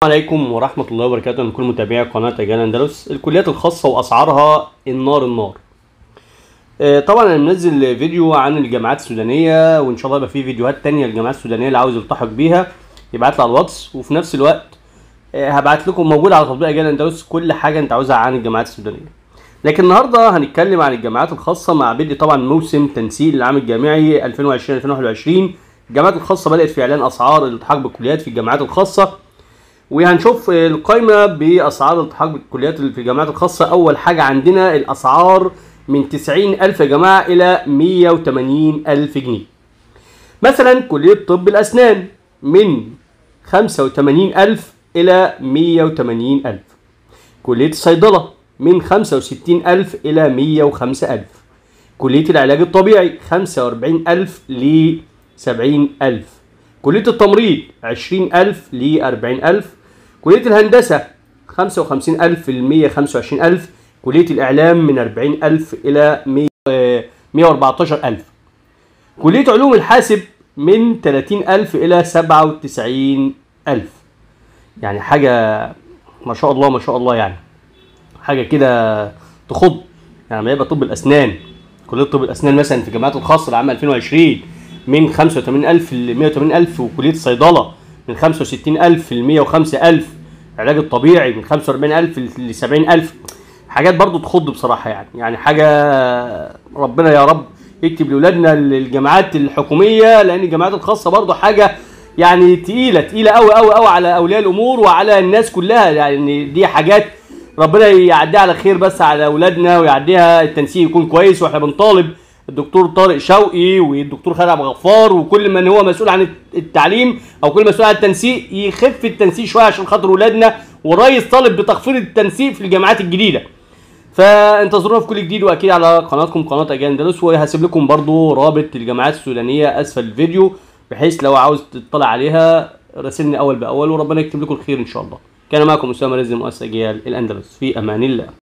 عليكم ورحمة الله وبركاته من كل متابعي قناة أجيال أندلس الكليات الخاصة وأسعارها النار النار آه، طبعا أنا منزل فيديو عن الجامعات السودانية وإن شاء الله يبقى في فيديوهات تانية للجامعات السودانية اللي عاوز يلتحق بيها يبعت لي على الواتس وفي نفس الوقت آه، هبعت لكم موجود على تطبيق أجيال أندلس كل حاجة أنت عاوزها عن الجامعات السودانية لكن النهارده هنتكلم عن الجامعات الخاصة مع بدء طبعا موسم تنسيق العام الجامعي 2020 2021 الجامعات الخاصة بدأت في إعلان أسعار الالتحاق بالكليات في الجامعات الخاصة وهنشوف القائمة بأسعار الالتحاق بالكليات اللي في الجامعات الخاصة أول حاجة عندنا الأسعار من 90 ألف يا جماعة إلى 180 ألف جنيه مثلا كلية طب الأسنان من 85 ألف إلى 180 ألف كلية الصيدلة من 65 ألف إلى 105 ألف كلية العلاج الطبيعي 45 ألف ل 70 ألف كلية التمريض 20 ألف ل 40 ألف كلية الهندسة 55 ألف ل 125 ألف كلية الإعلام من 40 ألف إلى 100 آه، 114 ألف كلية علوم الحاسب من 30 ألف إلى 97 ألف يعني حاجة ما شاء الله ما شاء الله يعني حاجة كده تخض يعني لما يبقى طب الأسنان كلية طب الأسنان مثلا في الجامعات الخاصة العام 2020 من 85000 ل 180000 وكلية الصيدلة من 65000 ل 105000 العلاج الطبيعي من 45000 ل 70000 حاجات برضو تخض بصراحة يعني يعني حاجة ربنا يا رب يكتب لأولادنا الجامعات الحكومية لأن الجامعات الخاصة برضو حاجة يعني تقيلة تقيلة قوي قوي قوي على أولياء الأمور وعلى الناس كلها يعني دي حاجات ربنا يعديها على خير بس على أولادنا ويعديها التنسيق يكون كويس واحنا بنطالب الدكتور طارق شوقي والدكتور خالد عبد الغفار وكل من هو مسؤول عن التعليم او كل مسؤول عن التنسيق يخف التنسيق شويه عشان خاطر اولادنا والرئيس طالب بتخفيض التنسيق في الجامعات الجديده فانتظرونا في كل جديد واكيد على قناتكم قناه اجيال اندلس وهسيب لكم برضو رابط الجامعات السودانيه اسفل الفيديو بحيث لو عاوز تطلع عليها راسلني اول باول وربنا يكتب لكم الخير ان شاء الله كان معكم اسامه رزق مؤسس اجيال الاندلس في امان الله